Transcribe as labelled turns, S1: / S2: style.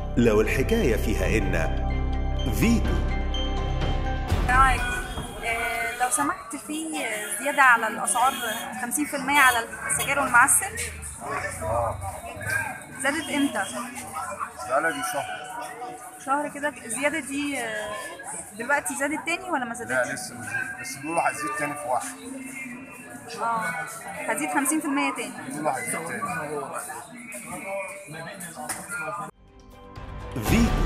S1: لو الحكاية فيها إن فيتو
S2: رايك آه، لو سمحت في زيادة على الأسعار 50% على السجاير والمعسل زادت امتى؟
S3: بقالها دي شهر
S2: شهر كده الزيادة دي آه، دلوقتي زادت تاني ولا ما
S3: لا
S2: زادتش؟
S3: لسه مش بس بيقولوا هتزيد تاني في واحد
S2: اه هتزيد 50% تاني
S3: بيقولوا هتزيد تاني
S1: فيتو